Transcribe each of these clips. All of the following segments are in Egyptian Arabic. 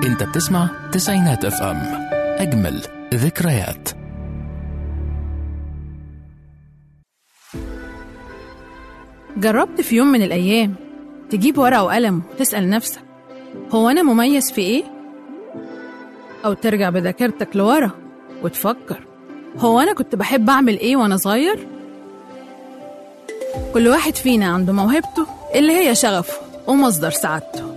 انت بتسمع تسعينات اف ام اجمل ذكريات جربت في يوم من الأيام تجيب ورقة وقلم وتسأل نفسك هو أنا مميز في إيه؟ أو ترجع بذاكرتك لورا وتفكر هو أنا كنت بحب أعمل إيه وأنا صغير؟ كل واحد فينا عنده موهبته اللي هي شغفه ومصدر سعادته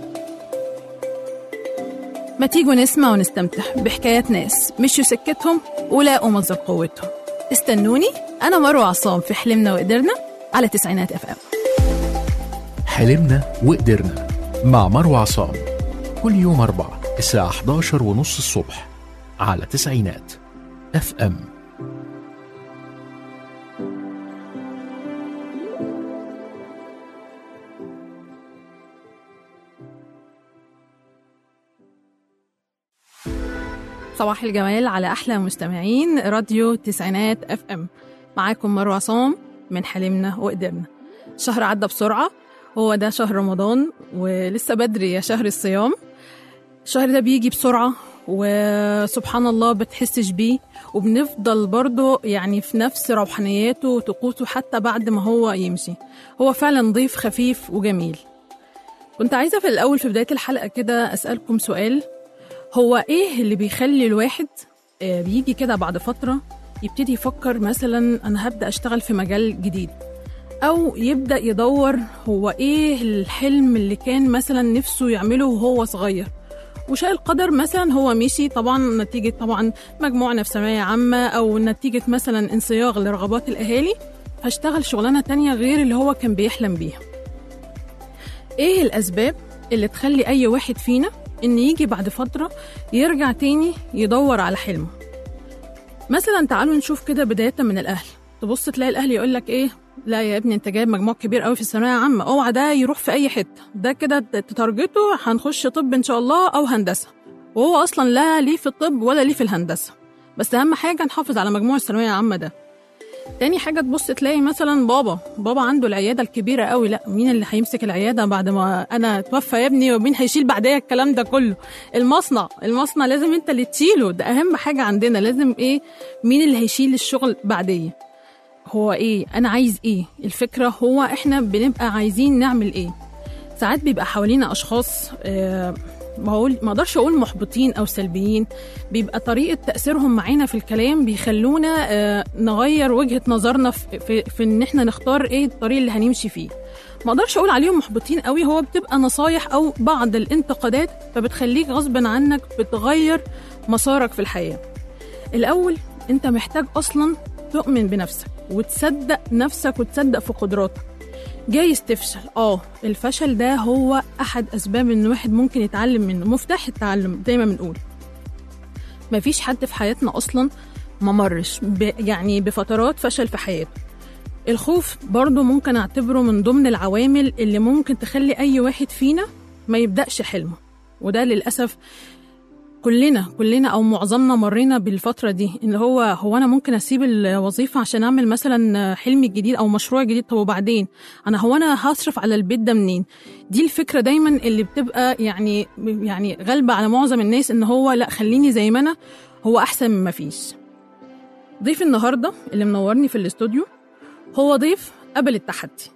ما تيجوا نسمع ونستمتع بحكايات ناس مشوا سكتهم ولاقوا مصدر قوتهم استنوني أنا مروة عصام في حلمنا وقدرنا على تسعينات اف ام حلمنا وقدرنا مع مروة عصام كل يوم أربعة الساعة 11 ونص الصبح على تسعينات اف ام صباح الجمال على احلى مستمعين راديو تسعينات اف ام معاكم مروه عصام من حلمنا وقدرنا شهر عدى بسرعه هو ده شهر رمضان ولسه بدري يا شهر الصيام الشهر ده بيجي بسرعه وسبحان الله بتحسش بيه وبنفضل برضه يعني في نفس روحانياته وطقوسه حتى بعد ما هو يمشي هو فعلا ضيف خفيف وجميل كنت عايزة في الأول في بداية الحلقة كده أسألكم سؤال هو إيه اللي بيخلي الواحد آه، بيجي كده بعد فترة يبتدي يفكر مثلا أنا هبدأ أشتغل في مجال جديد أو يبدأ يدور هو إيه الحلم اللي كان مثلا نفسه يعمله وهو صغير وشاء القدر مثلا هو مشي طبعا نتيجة طبعا مجموعنا في ثانوية عامة أو نتيجة مثلا انصياغ لرغبات الأهالي فاشتغل شغلانة تانية غير اللي هو كان بيحلم بيها ايه الاسباب اللي تخلي اي واحد فينا ان يجي بعد فتره يرجع تاني يدور على حلمه مثلا تعالوا نشوف كده بدايه من الاهل تبص تلاقي الاهل يقول لك ايه لا يا ابني انت جايب مجموع كبير قوي في الثانويه عامه اوعى ده يروح في اي حته ده كده تتارجته هنخش طب ان شاء الله او هندسه وهو اصلا لا ليه في الطب ولا ليه في الهندسه بس اهم حاجه نحافظ على مجموع الثانويه العامه ده تاني حاجة تبص تلاقي مثلا بابا بابا عنده العيادة الكبيرة قوي لا مين اللي هيمسك العيادة بعد ما أنا توفى يا ابني ومين هيشيل بعديا الكلام ده كله المصنع المصنع لازم أنت اللي تشيله ده أهم حاجة عندنا لازم إيه مين اللي هيشيل الشغل بعديا هو إيه أنا عايز إيه الفكرة هو إحنا بنبقى عايزين نعمل إيه ساعات بيبقى حوالينا أشخاص آه ما اقول ما اقدرش اقول محبطين او سلبيين بيبقى طريقه تاثيرهم معانا في الكلام بيخلونا آه، نغير وجهه نظرنا في, في, في ان احنا نختار ايه الطريق اللي هنمشي فيه ما اقدرش اقول عليهم محبطين قوي هو بتبقى نصايح او بعض الانتقادات فبتخليك غصبا عنك بتغير مسارك في الحياه الاول انت محتاج اصلا تؤمن بنفسك وتصدق نفسك وتصدق في قدراتك جايز تفشل اه الفشل ده هو احد اسباب ان الواحد ممكن يتعلم منه مفتاح التعلم زي ما بنقول مفيش حد في حياتنا اصلا ما مرش ب... يعني بفترات فشل في حياته الخوف برضه ممكن اعتبره من ضمن العوامل اللي ممكن تخلي اي واحد فينا ما يبداش حلمه وده للاسف كلنا كلنا او معظمنا مرينا بالفتره دي ان هو هو انا ممكن اسيب الوظيفه عشان اعمل مثلا حلمي الجديد او مشروع جديد طب وبعدين انا هو انا هصرف على البيت ده منين دي الفكره دايما اللي بتبقى يعني يعني غالبه على معظم الناس ان هو لا خليني زي ما انا هو احسن من ما فيش ضيف النهارده اللي منورني في الاستوديو هو ضيف قبل التحدي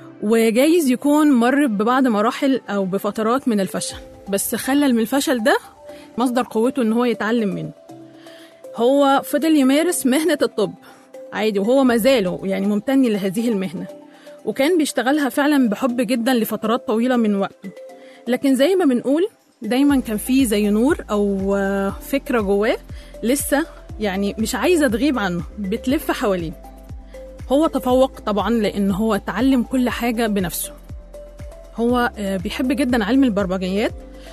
وجايز يكون مر ببعض مراحل او بفترات من الفشل بس خلى من الفشل ده مصدر قوته ان هو يتعلم منه هو فضل يمارس مهنة الطب عادي وهو ما زاله يعني ممتن لهذه المهنة وكان بيشتغلها فعلا بحب جدا لفترات طويلة من وقته لكن زي ما بنقول دايما كان فيه زي نور أو آه، فكرة جواه لسه يعني مش عايزة تغيب عنه بتلف حواليه هو تفوق طبعا لأن هو اتعلم كل حاجة بنفسه هو آه، بيحب جدا علم البرمجيات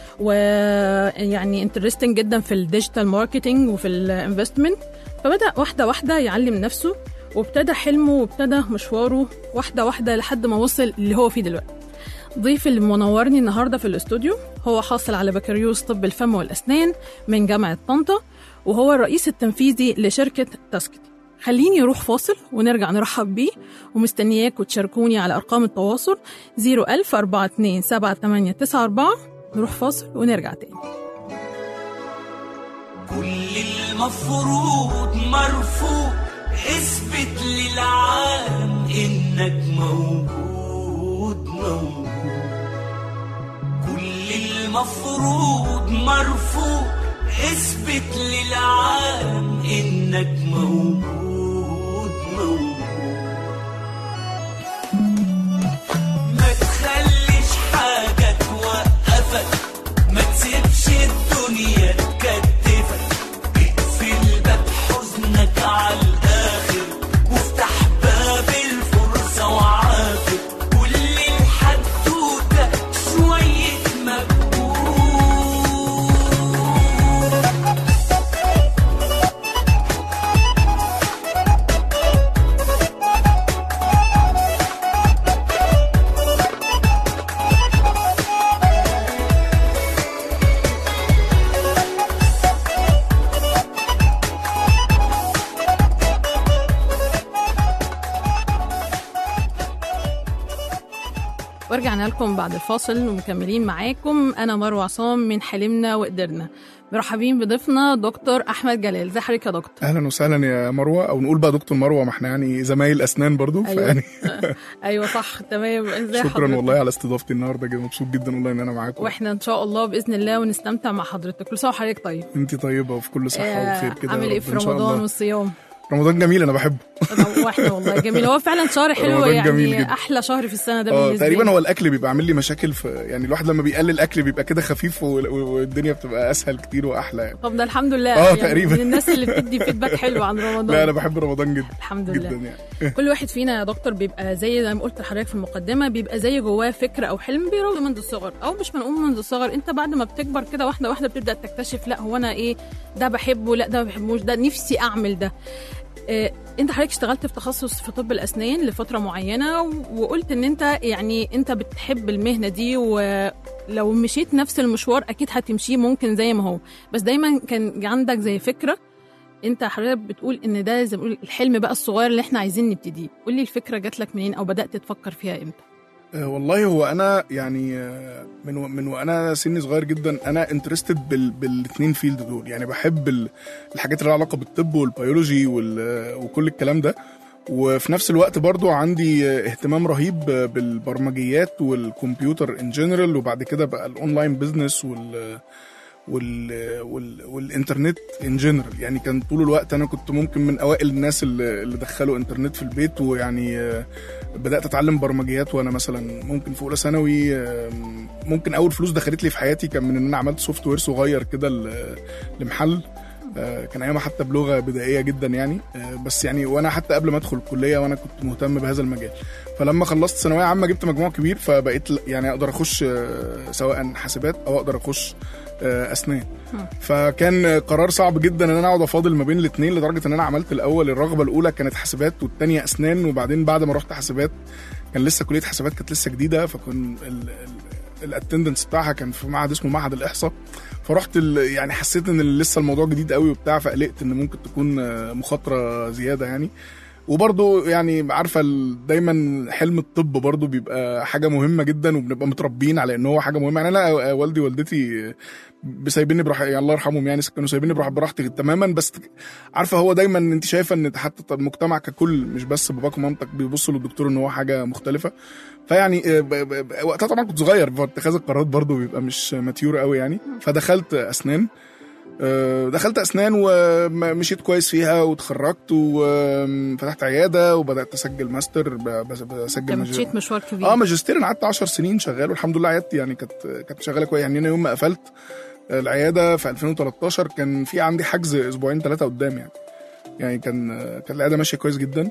ويعني انترستنج جدا في الديجيتال ماركتنج وفي الانفستمنت فبدا واحده واحده يعلم نفسه وابتدى حلمه وابتدى مشواره واحده واحده لحد ما وصل اللي هو فيه دلوقتي ضيف اللي منورني النهارده في الاستوديو هو حاصل على بكالوريوس طب الفم والاسنان من جامعه طنطا وهو الرئيس التنفيذي لشركه تاسكتي خليني اروح فاصل ونرجع نرحب بيه ومستنياكوا تشاركوني على ارقام التواصل 01000 42 7894 نروح فاصل ونرجع تاني كل المفروض مرفوض اثبت للعالم انك موجود موجود كل المفروض مرفوض اثبت للعالم انك موجود موجود ما تخليش حاجة توقفك ما تسيبش الدنيا تكتفك اقفل باب حزنك على الآخر وافتح باب الفرصة وعافر كل الحدوتة شوية مجهود ورجعنا لكم بعد الفاصل ومكملين معاكم انا مروه عصام من حلمنا وقدرنا مرحبين بضيفنا دكتور احمد جلال ازي حضرتك يا دكتور اهلا وسهلا يا مروه او نقول بقى دكتور مروه ما احنا يعني زمايل اسنان برضو أيوة. فيعني ايوه صح تمام ازي شكرا حضرتك؟ والله على استضافتي النهارده جدا مبسوط جدا والله ان انا معاكم واحنا ان شاء الله باذن الله ونستمتع مع حضرتك كل سنه وحضرتك طيب انت طيبه وفي كل صحه آه، وخير كده يا عامل ايه رب في إن شاء رمضان الله. والصيام رمضان جميل انا بحبه واحنا والله جميل هو فعلا شهر حلو رمضان جميل يعني جدا. احلى شهر في السنه ده اه بالنسبه تقريبا لي. هو الاكل بيبقى عامل لي مشاكل في يعني الواحد لما بيقلل اكل بيبقى كده خفيف و- و- والدنيا بتبقى اسهل كتير واحلى يعني طب ده الحمد لله آه، يعني تقريبا. من الناس اللي بتدي فيدباك حلو عن رمضان لا انا بحب رمضان جدا الحمد جدا لله يعني كل واحد فينا يا دكتور بيبقى زي زي ما قلت لحضرتك في المقدمه بيبقى زي جواه فكره او حلم بيراوده منذ الصغر او مش بنقول منذ الصغر انت بعد ما بتكبر كده واحده واحده بتبدا تكتشف لا هو انا ايه ده بحبه لا ده ما بحبوش ده نفسي اعمل ده إيه انت حضرتك اشتغلت في تخصص في طب الاسنان لفتره معينه و- وقلت ان انت يعني انت بتحب المهنه دي ولو مشيت نفس المشوار اكيد هتمشيه ممكن زي ما هو بس دايما كان عندك زي فكره انت حضرتك بتقول ان ده زي ما بنقول الحلم بقى الصغير اللي احنا عايزين نبتديه قول لي الفكره جات لك منين او بدات تفكر فيها امتى آه، والله هو انا يعني آه، من و- من وانا سني صغير جدا انا انترستد بال بالاثنين فيلد دول يعني بحب ال- الحاجات اللي لها علاقه بالطب والبيولوجي وال- وكل الكلام ده وفي نفس الوقت برضو عندي آه، اهتمام رهيب آه، بالبرمجيات والكمبيوتر ان جنرال وبعد كده بقى الاونلاين بزنس وال وال وال والانترنت ان جنرال يعني كان طول الوقت انا كنت ممكن من اوائل الناس اللي اللي دخلوا انترنت في البيت ويعني آه، بدات اتعلم برمجيات وانا مثلا ممكن في اولى ثانوي آم، ممكن اول فلوس دخلت لي في حياتي كان من ان انا عملت سوفت وير صغير كده ل- لمحل آه، كان ايامها حتى بلغه بدائيه جدا يعني آه، بس يعني وانا حتى قبل ما ادخل الكليه وانا كنت مهتم بهذا المجال فلما خلصت ثانويه عامه جبت مجموع كبير فبقيت ل- يعني اقدر اخش آه، سواء حاسبات او اقدر اخش آه، اسنان فكان قرار صعب جدا ان انا اقعد افاضل ما بين الاثنين لدرجه ان انا عملت الاول الرغبه الاولى كانت حاسبات والثانيه اسنان وبعدين بعد ما رحت حاسبات كان لسه كليه حاسبات كانت لسه جديده فكان الاتندنس بتاعها كان في معهد اسمه معهد الاحصاء فرحت ال- يعني حسيت ان لسه الموضوع جديد قوي وبتاع فقلقت ان ممكن تكون آه، مخاطره زياده يعني وبرضه يعني عارفه ال- دايما حلم الطب برضه بيبقى حاجه مهمه جدا وبنبقى متربيين على ان هو حاجه مهمه يعني انا آه، والدي والدتي بسايبيني براح يعني الله يرحمهم يعني كانوا سايبيني براح براحتي تماما بس عارفه هو دايما انت شايفه ان حتى المجتمع ككل مش بس باباك ومامتك بيبصوا للدكتور ان هو حاجه مختلفه فيعني آه، ب- ب- ب- وقتها طبعا كنت صغير فاتخاذ القرارات برضو بيبقى مش ماتيور قوي يعني فدخلت اسنان آه، دخلت اسنان ومشيت كويس فيها واتخرجت وفتحت عياده وبدات اسجل ماستر ب- بس- بسجل انت ماجستير. مشيت مشوار كبير اه ماجستير انا قعدت 10 سنين شغال والحمد لله عيادتي يعني كانت كانت شغاله كويس يعني انا يوم ما قفلت العياده في 2013 كان في عندي حجز اسبوعين ثلاثه قدام يعني يعني كان كانت العياده ماشيه كويس جدا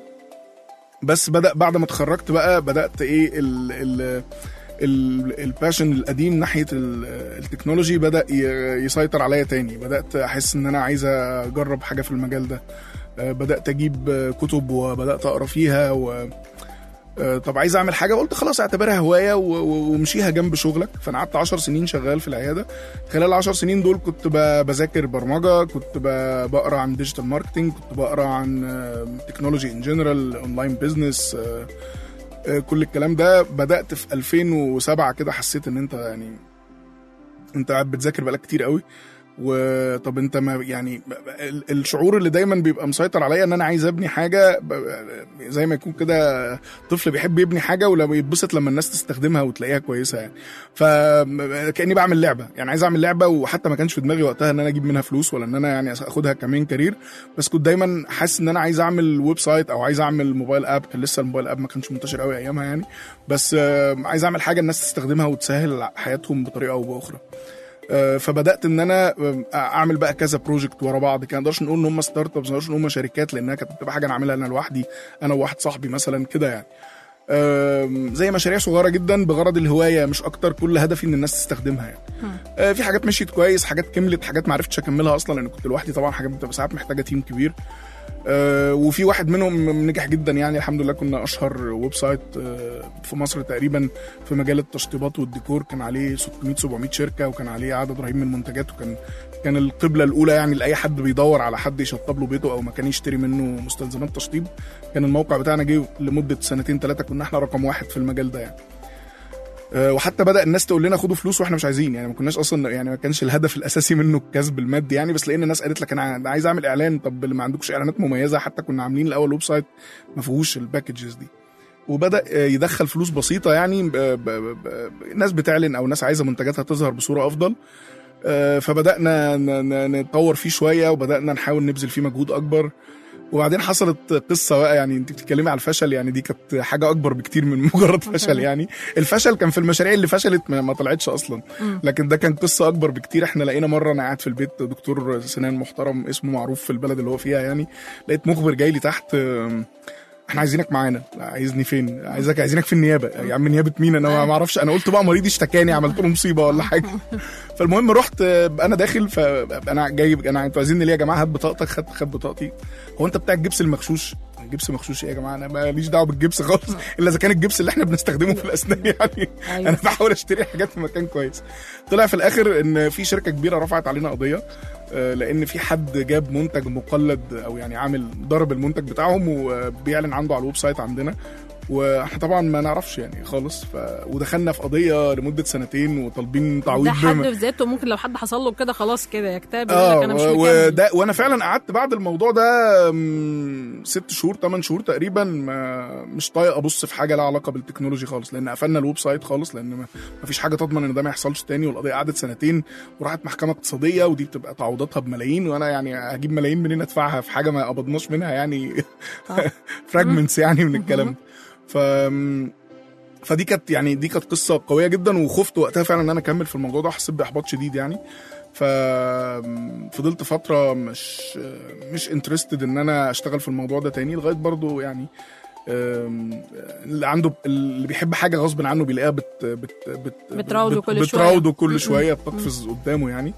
بس بدا بعد ما اتخرجت بقى بدات ايه ال ال ال- الباشن القديم ناحيه ال- التكنولوجي بدا ي- يسيطر عليا تاني بدات احس ان انا عايز اجرب حاجه في المجال ده آه، بدات اجيب آه، كتب وبدات اقرا فيها و آه، طب عايز اعمل حاجه قلت خلاص اعتبرها هوايه و- و- ومشيها جنب شغلك فانا قعدت 10 سنين شغال في العياده خلال 10 سنين دول كنت ب- بذاكر برمجه كنت ب- بقرا عن ديجيتال ماركتنج كنت بقرا عن تكنولوجي ان جنرال اونلاين بزنس كل الكلام ده بدات في 2007 كده حسيت ان انت يعني انت قاعد بتذاكر بقالك كتير قوي وطب انت ما يعني ال- الشعور اللي دايما بيبقى مسيطر عليا ان انا عايز ابني حاجه ب- زي ما يكون كده طفل بيحب يبني حاجه ولما يتبسط لما الناس تستخدمها وتلاقيها كويسه يعني فكاني بعمل لعبه يعني عايز اعمل لعبه وحتى ما كانش في دماغي وقتها ان انا اجيب منها فلوس ولا ان انا يعني اخدها كمين كارير بس كنت دايما حاسس ان انا عايز اعمل ويب سايت او عايز اعمل موبايل اب كان لسه الموبايل اب ما كانش منتشر قوي ايامها يعني بس آه، عايز اعمل حاجه الناس تستخدمها وتسهل حياتهم بطريقه او باخرى آه، فبدات ان انا آه، اعمل بقى كذا بروجكت ورا بعض كان نقدرش نقول ان هم ستارت ابس ما نقدرش نقول ان هم شركات لانها كانت بتبقى حاجه انا عاملها انا لوحدي انا وواحد صاحبي مثلا كده يعني آم، زي مشاريع صغيره جدا بغرض الهوايه مش اكتر كل هدفي ان الناس تستخدمها يعني آه، في حاجات مشيت كويس حاجات كملت حاجات ما عرفتش اكملها اصلا لان كنت لوحدي طبعا حاجات بتبقى ساعات محتاجه تيم كبير آه، وفي واحد منهم نجح جدا يعني الحمد لله كنا اشهر ويب سايت آه، في مصر تقريبا في مجال التشطيبات والديكور كان عليه 600 700 شركه وكان عليه عدد رهيب من المنتجات وكان كان القبله الاولى يعني لاي حد بيدور على حد يشطب له بيته او مكان يشتري منه مستلزمات تشطيب كان الموقع بتاعنا جه لمده سنتين ثلاثه كنا احنا رقم واحد في المجال ده يعني آه، وحتى بدا الناس تقول لنا خدوا فلوس واحنا مش عايزين يعني ما كناش اصلا يعني ما كانش الهدف الاساسي منه الكسب المادي يعني بس لقينا الناس قالت لك انا عايز اعمل اعلان طب اللي ما عندكش اعلانات مميزه حتى كنا عاملين الاول ويب سايت ما فيهوش الباكجز دي وبدا آه، يدخل فلوس بسيطه يعني ب- ب- ب- ب- ناس بتعلن او ناس عايزه منتجاتها تظهر بصوره افضل آه، فبدانا ن- ن- نتطور فيه شويه وبدانا نحاول نبذل فيه مجهود اكبر وبعدين حصلت قصه بقى يعني انت بتتكلمي على الفشل يعني دي كانت حاجه اكبر بكتير من مجرد فشل يعني الفشل كان في المشاريع اللي فشلت ما ما طلعتش اصلا لكن ده كان قصه اكبر بكتير احنا لقينا مره انا قاعد في البيت دكتور سنان محترم اسمه معروف في البلد اللي هو فيها يعني لقيت مخبر جاي لي تحت آم، احنا عايزينك معانا لا، عايزني فين عايزك عايزينك في النيابه يا عم نيابه مين انا ما اعرفش انا قلت بقى مريض اشتكاني عملت له مصيبه ولا حاجه فالمهم رحت آه، انا داخل فانا جاي انا انتوا عايزيني ليه يا جماعه هات بطاقتك خد خد بطاقتي هو انت بتاع الجبس المغشوش جبس مغشوش ايه يا جماعه انا ماليش دعوه بالجبس خالص الا اذا كان الجبس اللي احنا بنستخدمه في الاسنان يعني أيوة. انا بحاول اشتري حاجات في مكان كويس طلع في الاخر ان في شركه كبيره رفعت علينا قضيه آه، لان في حد جاب منتج مقلد او يعني عامل ضرب المنتج بتاعهم وبيعلن عنده على الويب سايت عندنا واحنا طبعا ما نعرفش يعني خالص ف... ودخلنا في قضيه لمده سنتين وطالبين تعويض ده حد بم- في ذاته ممكن لو حد حصل له كده خلاص كده يكتئب يقول اه لك انا مش و- مكمل وده وانا فعلا قعدت بعد الموضوع ده مم، ست شهور ثمان شهور تقريبا ما مش طايق ابص في حاجه لها علاقه بالتكنولوجي خالص لان قفلنا الويب سايت خالص لان ما ما فيش حاجه تضمن ان ده ما يحصلش تاني والقضيه قعدت سنتين وراحت محكمه اقتصاديه ودي بتبقى تعويضاتها بملايين وانا يعني هجيب ملايين منين ادفعها في حاجه ما قبضناش منها يعني فراجمنتس يعني من الكلام ده ف فدي كانت يعني دي كانت قصه قويه جدا وخفت وقتها فعلا ان انا اكمل في الموضوع ده حسيت باحباط شديد يعني ففضلت فتره مش مش انترستد ان انا اشتغل في الموضوع ده تاني لغايه برضو يعني أم، اللي عنده اللي بيحب حاجه غصب عنه بيلاقيها بت بت بت بتراوده بت- كل شوية. بتراوده كل م-م. شويه بتقفز قدامه يعني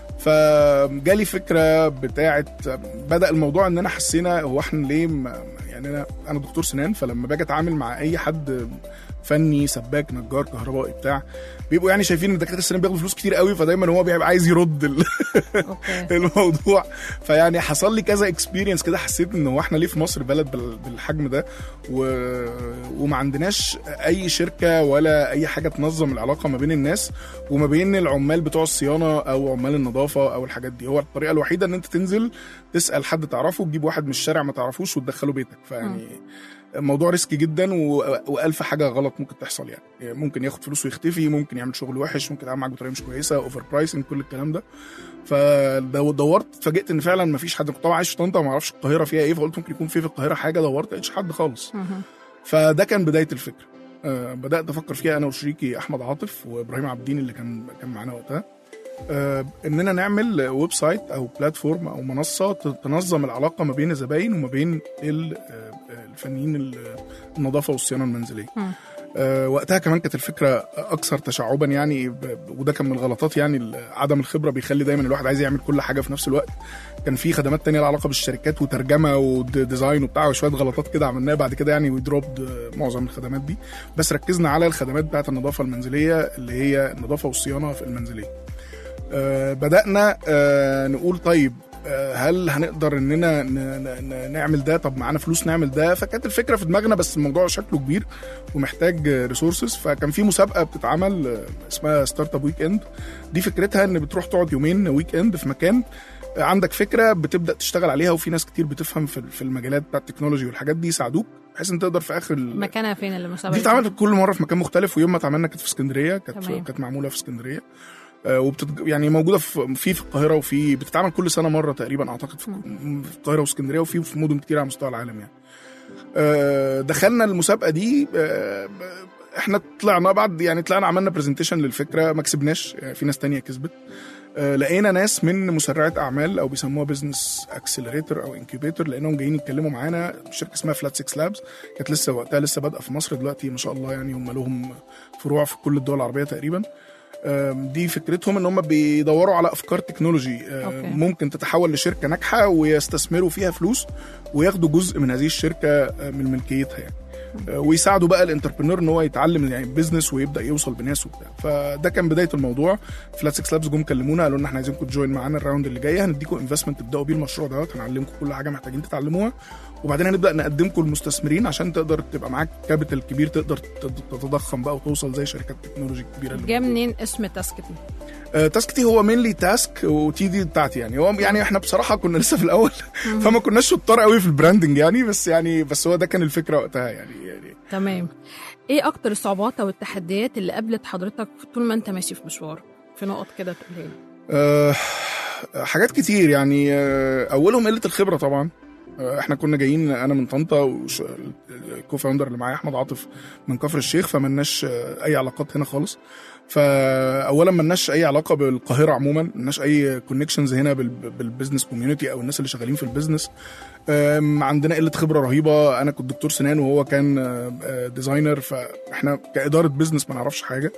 فجالي فكره بتاعت بدا الموضوع ان انا حسينا هو احنا ليه ما يعني انا انا دكتور سنان فلما باجي اتعامل مع اي حد فني سباك نجار كهربائي بتاع بيبقوا يعني شايفين ان دكاتره السنان بياخدوا فلوس كتير قوي فدايما هو بيبقى عايز يرد ال- اوكي الموضوع فيعني حصل لي كذا اكسبيرينس كده حسيت ان هو احنا ليه في مصر بلد بال- بالحجم ده و... وما عندناش اي شركه ولا اي حاجه تنظم العلاقه ما بين الناس وما بين العمال بتوع الصيانه او عمال النظافه او الحاجات دي هو الطريقه الوحيده ان انت تنزل تسال حد تعرفه تجيب واحد من الشارع ما تعرفوش وتدخله بيتك فيعني الموضوع ريسكي جدا و... والف حاجه غلط ممكن تحصل يعني. يعني ممكن ياخد فلوس ويختفي ممكن يعمل شغل وحش ممكن يتعامل معاك بطريقه مش كويسه اوفر برايسنج كل الكلام ده فدورت اتفاجئت ان فعلا ما فيش حد كنت طبعا عايش في طنطا وما اعرفش القاهره فيها ايه فقلت ممكن يكون في في القاهره حاجه دورت لقيتش حد خالص مهم. فده كان بدايه الفكره آه بدات افكر فيها انا وشريكي احمد عاطف وابراهيم عابدين اللي كان كان معانا وقتها آه اننا نعمل ويب سايت او بلاتفورم او منصه ت- تنظم العلاقه ما بين الزباين وما بين ال- آه، الفنيين ال- النظافه والصيانه المنزليه مم. آه، وقتها كمان كانت الفكره اكثر تشعبا يعني ب- وده كان من الغلطات يعني ال- عدم الخبره بيخلي دايما الواحد عايز يعمل كل حاجه في نفس الوقت كان في خدمات تانية لها علاقه بالشركات وترجمه وديزاين وبتاع وشويه غلطات كده عملناها بعد كده يعني ويدروبد معظم الخدمات دي بس ركزنا على الخدمات بتاعت النظافه المنزليه اللي هي النظافه والصيانه في المنزليه آه، بدأنا آه، نقول طيب آه، هل هنقدر اننا ن- ن- ن- نعمل ده طب معانا فلوس نعمل ده فكانت الفكره في دماغنا بس الموضوع شكله كبير ومحتاج ريسورسز فكان في مسابقه بتتعمل آه، اسمها ستارت اب ويك اند دي فكرتها ان بتروح تقعد يومين ويك اند في مكان آه، عندك فكره بتبدا تشتغل عليها وفي ناس كتير بتفهم في في المجالات بتاعت التكنولوجي والحاجات دي يساعدوك بحيث ان تقدر في اخر ال- مكانها فين المسابقه دي اتعملت كل مره في مكان مختلف ويوم ما اتعملنا كانت في اسكندريه كانت تمام. كانت معموله في اسكندريه آه، وبتت... يعني موجوده في في في القاهره وفي بتتعمل كل سنه مره تقريبا اعتقد في, في القاهره واسكندريه وفي في مدن كتير على مستوى العالم يعني آه، دخلنا المسابقه دي آه، احنا طلعنا بعد يعني طلعنا عملنا برزنتيشن للفكره ما كسبناش يعني في ناس تانية كسبت آه، لقينا ناس من مسرعات اعمال او بيسموها بزنس اكسلريتور او انكيبيتور لانهم جايين يتكلموا معانا شركه اسمها فلات 6 لابس كانت لسه وقتها لسه بادئه في مصر دلوقتي ما شاء الله يعني هم لهم فروع في كل الدول العربيه تقريبا آم، دي فكرتهم ان هم بيدوروا على افكار تكنولوجي آم، أوكي. ممكن تتحول لشركه ناجحه ويستثمروا فيها فلوس وياخدوا جزء من هذه الشركه آه، من ملكيتها يعني آه، ويساعدوا بقى الانتربرنور ان هو يتعلم يعني بزنس ويبدا يوصل بناس وبتاع فده كان بدايه الموضوع فلات 6 لابس جم كلمونا قالوا لنا احنا عايزينكم تجوين معانا الراوند اللي جاي هنديكم انفستمنت تبداوا بيه المشروع دوت هنعلمكم كل حاجه محتاجين تتعلموها وبعدين هنبدا نقدمكم المستثمرين عشان تقدر تبقى معاك كابيتال كبير تقدر تت- تتضخم بقى وتوصل زي شركات التكنولوجي الكبيره اللي جه موجودة. منين اسم تاسكتي آه، تاسكتي هو مينلي تاسك وتي دي بتاعتي يعني هو يعني احنا بصراحه كنا لسه في الاول فما كناش شطار قوي في البراندنج يعني بس يعني بس هو ده كان الفكره وقتها يعني يعني تمام ايه اكتر الصعوبات او التحديات اللي قابلت حضرتك طول ما انت ماشي في مشوار في نقط كده تقولها لي آه، حاجات كتير يعني آه، اولهم قله الخبره طبعا آه، احنا كنا جايين انا من طنطا والكو فاوندر اللي معايا احمد عاطف من كفر الشيخ فملناش آه، اي علاقات هنا خالص فاولا ملناش اي علاقه بالقاهره عموما ملناش اي كونكشنز هنا بال- بالبزنس كوميونتي او الناس اللي شغالين في البزنس آم، عندنا قله خبره رهيبه انا كنت دكتور سنان وهو كان آه، آه، ديزاينر فاحنا كاداره بزنس ما نعرفش حاجه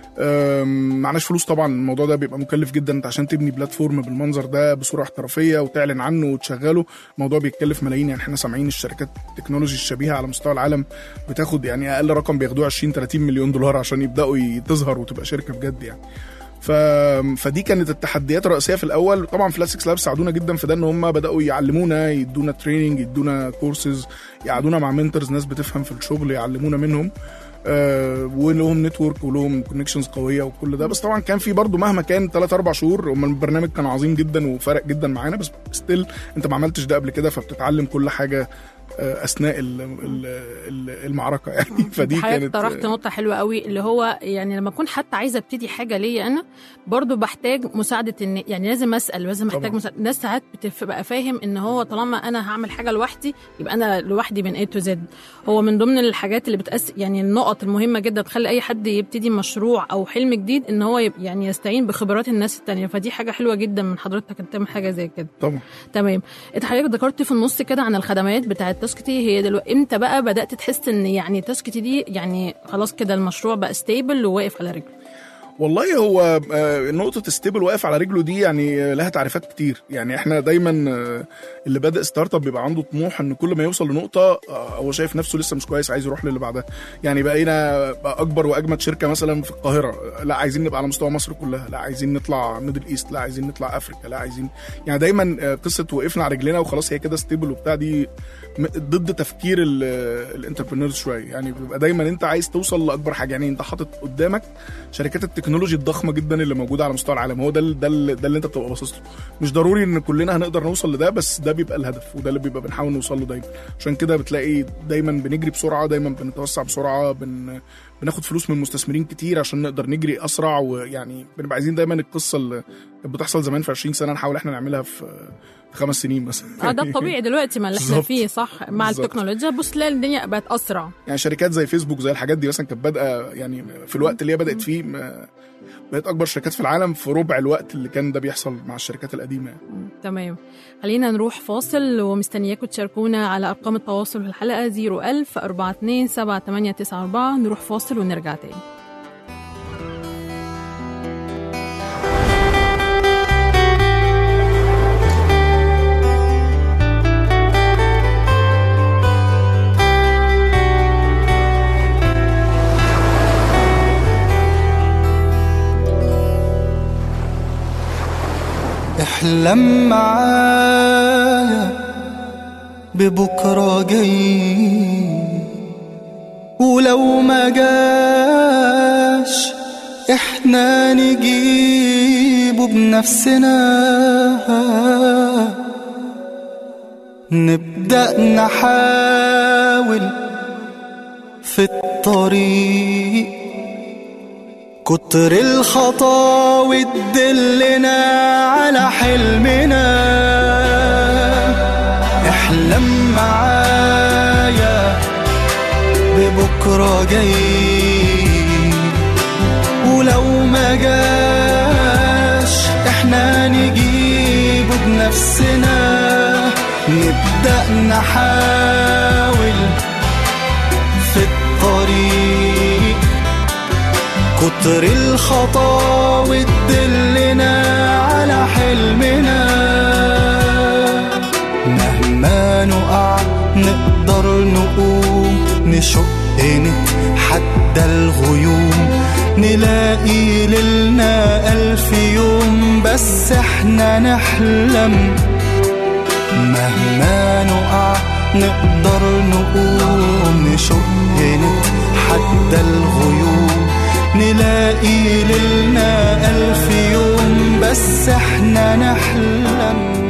أم، معناش فلوس طبعا الموضوع ده بيبقى مكلف جدا انت عشان تبني بلاتفورم بالمنظر ده بصوره احترافيه وتعلن عنه وتشغله الموضوع بيتكلف ملايين يعني احنا سامعين الشركات التكنولوجي الشبيهه على مستوى العالم بتاخد يعني اقل رقم بياخدوه 20 30 مليون دولار عشان يبداوا ي- تظهر وتبقى شركه بجد يعني ف... فدي كانت التحديات الرئيسيه في الاول طبعا فلاسكس لاب ساعدونا جدا في ده ان هم بداوا يعلمونا يدونا تريننج يدونا كورسز يقعدونا مع منتورز ناس بتفهم في الشغل يعلمونا منهم آه ولهم نتورك ولهم كونكشنز قويه وكل ده بس طبعا كان في برضو مهما كان 3 4 شهور هم البرنامج كان عظيم جدا وفرق جدا معانا بس ستيل انت ما عملتش ده قبل كده فبتتعلم كل حاجه آه اثناء ال- ال- ال- المعركه يعني فدي حضرتك كانت طرحت نقطة حلوة قوي اللي هو يعني لما أكون حتى عايزة أبتدي حاجة ليا أنا برضو بحتاج مساعدة إن يعني لازم أسأل لازم محتاج طبعاً. مساعدة ناس ساعات بتبقى فاهم إن هو طالما أنا هعمل حاجة لوحدي يبقى أنا لوحدي من A to Z هو من ضمن الحاجات اللي بتأس يعني النقط المهمة جدا تخلي أي حد يبتدي مشروع أو حلم جديد إن هو يب- يعني يستعين بخبرات الناس التانية فدي حاجة حلوة جدا من حضرتك إنك تعمل حاجة زي كده طبعا تمام انت حضرتك ذكرت في النص كده عن الخدمات بتاعه تاسكتي هي دلوقتي امتى بقى بدات تحس ان يعني تاسكتي دي يعني خلاص كده المشروع بقى ستيبل وواقف على رجله والله هو آه، نقطة ستيبل واقف على رجله دي يعني آه، لها تعريفات كتير يعني احنا دايما آه، اللي بادئ ستارت اب بيبقى عنده طموح ان كل ما يوصل لنقطة آه، هو شايف نفسه لسه مش كويس عايز يروح للي بعدها يعني بقينا بقى اكبر واجمد شركة مثلا في القاهرة لا عايزين نبقى على مستوى مصر كلها لا عايزين نطلع ميدل ايست لا عايزين نطلع افريكا لا عايزين يعني دايما آه، قصة وقفنا على رجلنا وخلاص هي كده ستيبل وبتاع دي م- ضد تفكير الانتربرينورز شويه يعني بيبقى دايما انت عايز توصل لاكبر حاجه يعني انت حاطط قدامك شركات التكنولوجي الضخمه جدا اللي موجوده على مستوى العالم هو ده ال- ده ال- ده اللي انت بتبقى باصص له مش ضروري ان كلنا هنقدر نوصل لده بس ده بيبقى الهدف وده اللي بيبقى بنحاول نوصل له دايما عشان كده بتلاقي دايما بنجري بسرعه دايما بنتوسع بسرعه بن بناخد فلوس من مستثمرين كتير عشان نقدر نجري اسرع ويعني بنبقى عايزين دايما القصه اللي كانت بتحصل زمان في 20 سنه نحاول احنا نعملها في في خمس سنين مثلا اه ده الطبيعي دلوقتي ما اللي احنا بالظبط. فيه صح مع بالظبط. التكنولوجيا بص تلاقي الدنيا بقت اسرع يعني شركات زي فيسبوك زي الحاجات دي مثلا كانت بادئه يعني في الوقت اللي هي بدات فيه ما- بقت اكبر شركات في العالم في ربع الوقت اللي كان ده بيحصل مع الشركات القديمه يعني. مم، تمام خلينا نروح فاصل ومستنياكم تشاركونا على ارقام التواصل في الحلقه 01000 42 7894 نروح فاصل ونرجع تاني احلم معايا ببكرة جاي ولو ما جاش احنا نجيبه بنفسنا نبدأ نحاول في الطريق كتر الخطاوي تدلنا على حلمنا احلم معايا ببكرة جاي ولو ما جاش احنا نجيبه بنفسنا نبدأ نحاول في الطريق كتر الخطاوي تدلنا على حلمنا مهما نقع نقدر نقوم نشق نتحدى الغيوم نلاقي ليلنا ألف يوم بس احنا نحلم مهما نقع نقدر نقوم نشق نتحدى الغيوم نلاقي ليلنا ألف يوم بس احنا نحلم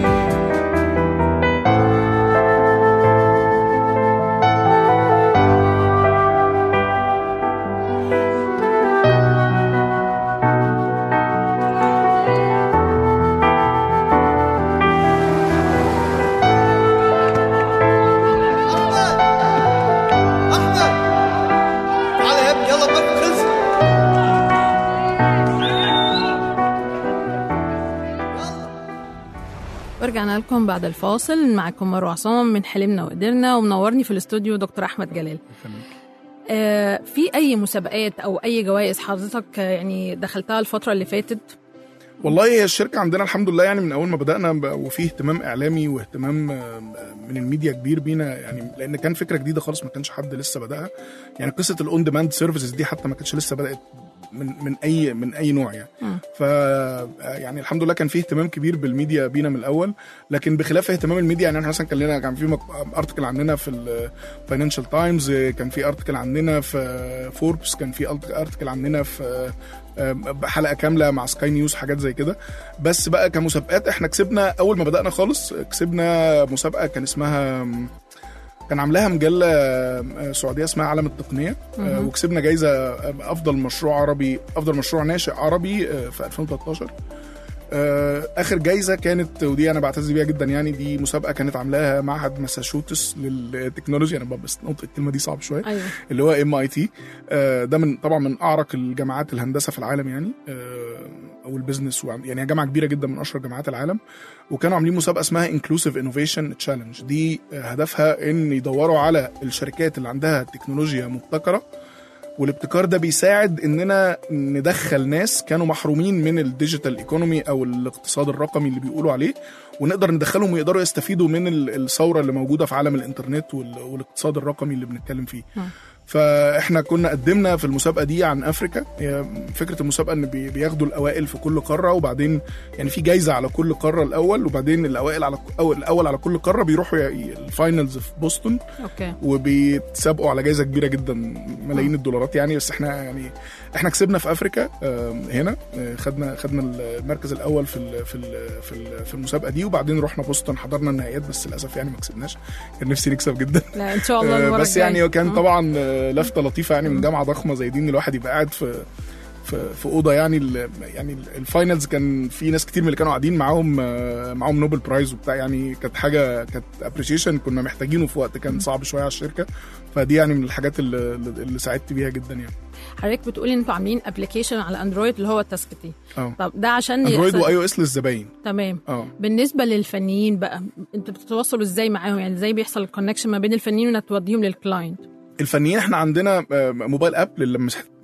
ورجعنا لكم بعد الفاصل معكم مروه عصام من حلمنا وقدرنا ومنورني في الاستوديو دكتور احمد جلال آه في اي مسابقات او اي جوائز حضرتك آه، يعني دخلتها الفتره اللي فاتت والله هي الشركه عندنا الحمد لله يعني من اول ما بدانا ب- وفيه اهتمام اعلامي واهتمام آه، من الميديا كبير بينا يعني لان كان فكره جديده خالص ما كانش حد لسه بداها يعني قصه الاون ديماند سيرفيسز دي حتى ما كانتش لسه بدات من من اي من اي نوع يعني مم. ف يعني الحمد لله كان فيه اهتمام كبير بالميديا بينا من الاول لكن بخلاف اهتمام الميديا يعني احنا مثلا كان لنا كان في ارتكل عندنا في الفاينانشال تايمز كان في ارتكل عندنا في فوربس كان في ارتكل عندنا في آم، حلقه كامله مع سكاي نيوز حاجات زي كده بس بقى كمسابقات احنا كسبنا اول ما بدانا خالص كسبنا مسابقه كان اسمها كان عاملاها مجله آه، سعوديه اسمها عالم التقنيه آه، مهم. وكسبنا جايزه آه، افضل مشروع عربي افضل مشروع ناشئ عربي آه، في 2013 آه، اخر جايزه كانت ودي انا بعتز بيها جدا يعني دي مسابقه كانت عاملاها معهد ماساتشوستس للتكنولوجيا انا بس نطق الكلمه دي صعب شويه ايوه اللي هو ام اي تي ده من طبعا من اعرق الجامعات الهندسه في العالم يعني آه، او البيزنس وعن- يعني هي جامعه كبيره جدا من اشهر جامعات العالم وكانوا عاملين مسابقه اسمها انكلوسيف انوفيشن تشالنج دي آه، هدفها ان يدوروا على الشركات اللي عندها تكنولوجيا مبتكره والابتكار ده بيساعد اننا ندخل ناس كانوا محرومين من الديجيتال ايكونومي او الاقتصاد الرقمي اللي بيقولوا عليه ونقدر ندخلهم ويقدروا يستفيدوا من ال- الثوره اللي موجوده في عالم الانترنت وال- والاقتصاد الرقمي اللي بنتكلم فيه مم. فاحنا كنا قدمنا في المسابقه دي عن افريكا هي فكره المسابقه ان بي- بياخدوا الاوائل في كل قاره وبعدين يعني في جايزه على كل قاره الاول وبعدين الاوائل على أو الاول على كل قاره بيروحوا ي- الفاينلز في بوسطن اوكي وبيتسابقوا على جائزه كبيره جدا ملايين الدولارات يعني بس احنا يعني احنا كسبنا في افريكا آم، هنا آه، خدنا خدنا المركز الاول في ال في ال في ال في المسابقه دي وبعدين رحنا بوسطن حضرنا النهائيات بس للاسف يعني ما كسبناش كان نفسي نكسب جدا لا ان شاء الله آه، المره بس الجاية. يعني كان مم. طبعا آه، لفته لطيفه يعني من جامعه ضخمه زي دي ان الواحد يبقى قاعد في في في اوضه يعني ال- يعني ال- الفاينلز كان في ناس كتير من اللي كانوا قاعدين معاهم آه، معاهم نوبل برايز وبتاع يعني كانت حاجه كانت ابريشيشن كنا محتاجينه في وقت كان صعب شويه على الشركه فدي يعني من الحاجات اللي, اللي ساعدت بيها جدا يعني حضرتك بتقولي انتوا عاملين ابلكيشن على اندرويد اللي هو التاسكتي اه طب ده عشان اندرويد يحصل- واي او اس للزباين تمام اه بالنسبه للفنيين بقى انتوا بتتواصلوا ازاي معاهم يعني ازاي بيحصل الكونكشن ما بين الفنيين وانك توديهم للكلاينت الفنيين احنا عندنا آه، موبايل اب للمس-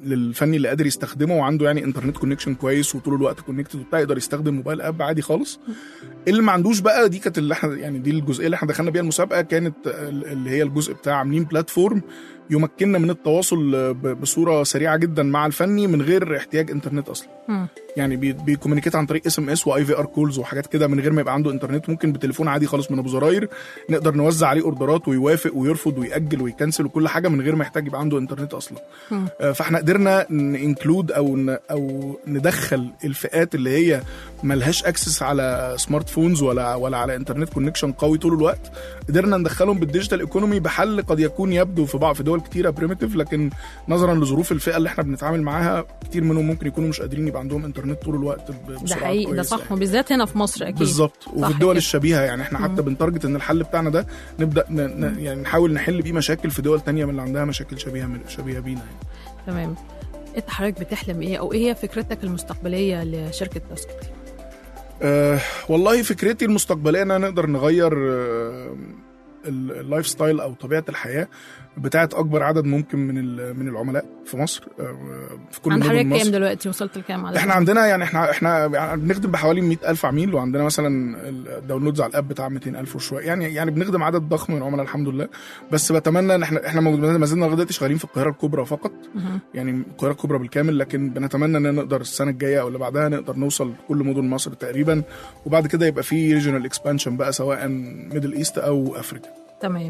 للفني اللي قادر يستخدمه وعنده يعني انترنت كونكشن كويس وطول الوقت كونكتد وبتاع يقدر يستخدم موبايل اب عادي خالص اللي ما عندوش بقى دي كانت اللي احنا يعني دي الجزئيه اللي احنا دخلنا بيها المسابقه كانت ال- اللي هي الجزء بتاع عاملين بلاتفورم يمكننا من التواصل ب- بصوره سريعه جدا مع الفني من غير احتياج انترنت اصلا مم. يعني بي- بيكومينيكيت عن طريق اس ام اس واي في ار كولز وحاجات كده من غير ما يبقى عنده انترنت ممكن بتليفون عادي خالص من ابو زراير نقدر نوزع عليه اوردرات ويوافق ويرفض ويأجل ويكنسل وكل حاجه من غير ما يحتاج يبقى عنده انترنت اصلا مم. آه، فاحنا قدرنا انكلود او ن- او ندخل الفئات اللي هي ملهاش اكسس على سمارت فونز ولا ولا على انترنت كونكشن قوي طول الوقت قدرنا ندخلهم بالديجيتال ايكونومي بحل قد يكون يبدو في بعض في دول كتيره بريمتيف لكن نظرا لظروف الفئه اللي احنا بنتعامل معاها كتير منهم ممكن يكونوا مش قادرين يبقى عندهم انترنت طول الوقت ب- ده بسرعة حقيقي ده كويسة صح وبالذات هنا في مصر اكيد بالظبط وفي الدول كده. الشبيهه يعني احنا حتى بنتارجت ان الحل بتاعنا ده نبدا ن... ن... يعني نحاول نحل بيه مشاكل في دول تانية من اللي عندها مشاكل شبيهه من... شبيهه بينا يعني. تمام انت حضرتك بتحلم ايه او ايه هي فكرتك المستقبليه لشركه تاسك أه والله فكرتي المستقبليه ان نقدر نغير أه ال- اللايف ستايل او طبيعه الحياه بتاعت اكبر عدد ممكن من ال- من العملاء في مصر أه في كل عند مدن حضرتك مصر كام دلوقتي وصلت لكام على احنا عندنا يعني احنا احنا يعني بنخدم بحوالي 100000 عميل وعندنا مثلا الداونلودز على الاب بتاع 200000 وشويه يعني يعني بنخدم عدد ضخم من العملاء الحمد لله بس بتمنى ان احنا احنا ما زلنا لغايه دلوقتي شغالين في القاهره الكبرى فقط مهم. يعني القاهره الكبرى بالكامل لكن بنتمنى ان نقدر السنه الجايه او اللي بعدها نقدر نوصل لكل مدن مصر تقريبا وبعد كده يبقى في ريجونال اكسبانشن بقى سواء ميدل ايست او افريقيا تمام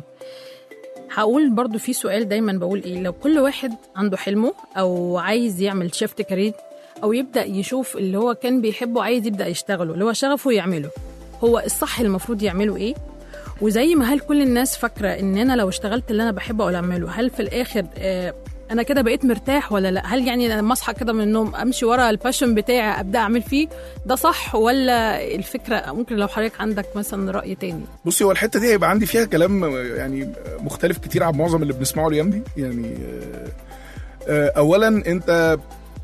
هقول برضو في سؤال دايما بقول ايه لو كل واحد عنده حلمه او عايز يعمل شيفت كارير او يبدا يشوف اللي هو كان بيحبه عايز يبدا يشتغله اللي هو شغفه يعمله هو الصح المفروض يعمله ايه وزي ما هل كل الناس فاكره ان انا لو اشتغلت اللي انا بحبه او اعمله هل في الاخر آه انا كده بقيت مرتاح ولا لا هل يعني أنا لما اصحى كده من النوم امشي ورا الباشن بتاعي ابدا اعمل فيه ده صح ولا الفكره ممكن لو حضرتك عندك مثلا راي تاني بصي هو الحته دي هيبقى عندي فيها كلام يعني مختلف كتير عن معظم اللي بنسمعه الايام دي يعني آه، آه، اولا انت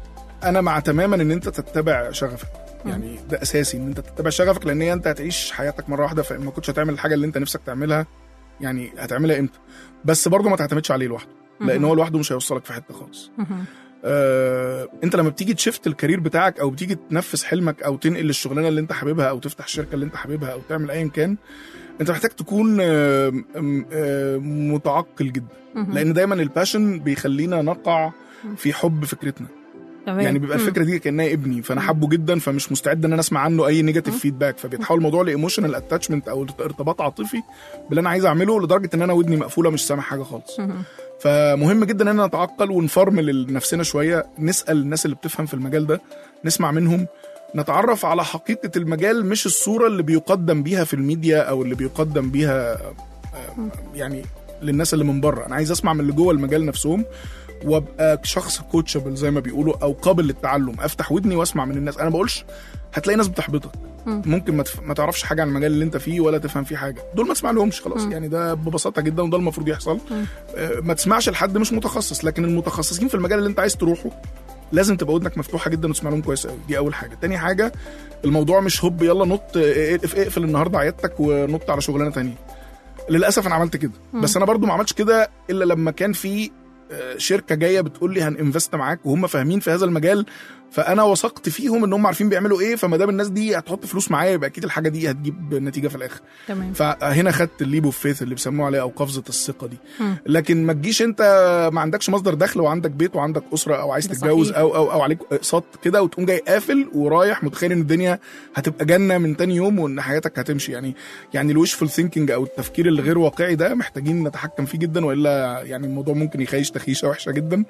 انا مع تماما ان انت تتبع شغفك يعني ده اساسي ان انت تتبع شغفك لان هي انت هتعيش حياتك مره واحده فما كنتش هتعمل الحاجه اللي انت نفسك تعملها يعني هتعملها امتى بس برضه ما تعتمدش عليه لوحده لان مهم. هو لوحده مش هيوصلك في حته خالص مهم. آه، انت لما بتيجي تشفت الكارير بتاعك او بتيجي تنفذ حلمك او تنقل الشغلانه اللي انت حاببها او تفتح الشركه اللي انت حاببها او تعمل ايا كان انت محتاج تكون آه، م- آه، متعقل جدا مهم. لان دايما الباشن بيخلينا نقع في حب فكرتنا تمام. يعني بيبقى مم. الفكره دي كانها ابني فانا حابه جدا فمش مستعد ان انا اسمع عنه اي نيجاتيف فيدباك فبيتحول الموضوع لايموشنال اتاتشمنت او ارتباط عاطفي باللي انا عايز اعمله لدرجه ان انا ودني مقفوله مش سامع حاجه خالص مهم. فمهم جدا ان نتعقل ونفرمل لنفسنا شويه نسال الناس اللي بتفهم في المجال ده نسمع منهم نتعرف على حقيقه المجال مش الصوره اللي بيقدم بيها في الميديا او اللي بيقدم بيها آه، يعني للناس اللي من بره انا عايز اسمع من اللي جوه المجال نفسهم وابقى شخص كوتشبل زي ما بيقولوا او قابل للتعلم افتح ودني واسمع من الناس انا ما بقولش هتلاقي ناس بتحبطك مم. ممكن ما, تف... ما تعرفش حاجه عن المجال اللي انت فيه ولا تفهم فيه حاجه دول ما تسمع لهمش خلاص يعني ده ببساطه جدا وده المفروض يحصل آه، ما تسمعش لحد مش متخصص لكن المتخصصين في المجال اللي انت عايز تروحه لازم تبقى ودنك مفتوحه جدا وتسمع لهم كويس قوي دي اول حاجه تاني حاجه الموضوع مش هوب يلا نط آه، اقف- اقفل النهارده عيادتك ونط على شغلانه تانية للاسف انا عملت كده بس انا برضو ما عملتش كده الا لما كان في آه، شركه جايه بتقول لي هننفست معاك وهم فاهمين في هذا المجال فانا وثقت فيهم ان هم عارفين بيعملوا ايه فما دام الناس دي هتحط فلوس معايا يبقى اكيد الحاجه دي هتجيب نتيجه في الاخر تمام فهنا خدت الليب اوف فيث اللي بيسموه عليه او قفزه الثقه دي مم. لكن ما تجيش انت ما عندكش مصدر دخل وعندك بيت وعندك اسره او عايز ده تتجوز صحيح. او او او عليك اقساط كده وتقوم جاي قافل ورايح متخيل ان الدنيا هتبقى جنه من تاني يوم وان حياتك هتمشي يعني يعني الوشفul ثينكينج او التفكير الغير واقعي ده محتاجين نتحكم فيه جدا والا يعني الموضوع ممكن يخيش تخيشه وحشه جدا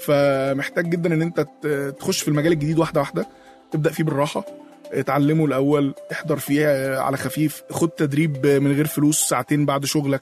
فمحتاج جدا ان انت ت- تخش في المجال الجديد واحده واحده تبدا فيه بالراحه اتعلمه الاول احضر فيه على خفيف خد تدريب من غير فلوس ساعتين بعد شغلك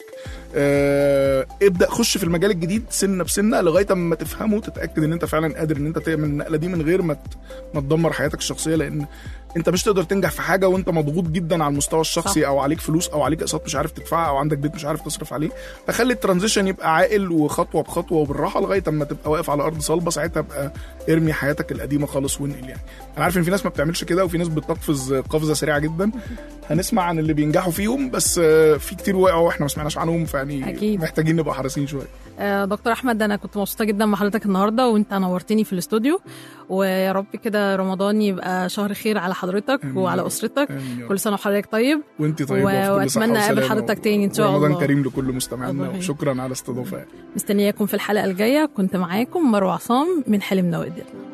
اه، ابدا خش في المجال الجديد سنه بسنه لغايه اما تفهمه تتاكد ان انت فعلا قادر ان انت تعمل النقله دي من غير ما ت- ما تدمر حياتك الشخصيه لان انت مش تقدر تنجح في حاجه وانت مضغوط جدا على المستوى الشخصي صح. او عليك فلوس او عليك اقساط مش عارف تدفعها او عندك بيت مش عارف تصرف عليه فخلي الترانزيشن يبقى عاقل وخطوه بخطوه وبالراحه لغايه اما تبقى واقف على ارض صلبه ساعتها ابقى ارمي حياتك القديمه خالص وانقل يعني انا عارف ان في ناس ما بتعملش كده وفي ناس بتقفز قفزه سريعه جدا هنسمع عن اللي بينجحوا فيهم بس آه، في كتير وقعوا واحنا ما سمعناش عنهم فيعني أكيد. محتاجين نبقى حريصين شويه آه، دكتور احمد انا كنت مبسوطه جدا بحضرتك النهارده وانت نورتني في الاستوديو ويا رب كده رمضان يبقى شهر خير على حضرتك آمين وعلى يا رب. اسرتك آمين يا رب. كل سنه وحضرتك طيب وانت طيبه و- وفي كل صحة وأتمنى أقابل وسلامة حضرتك تاني إن شاء ورمضان الله. كريم لكل مستمعينا الله يخليك. وشكرا على الاستضافه مستنياكم في الحلقه الجايه كنت معاكم مروه عصام من حلمنا وقدرنا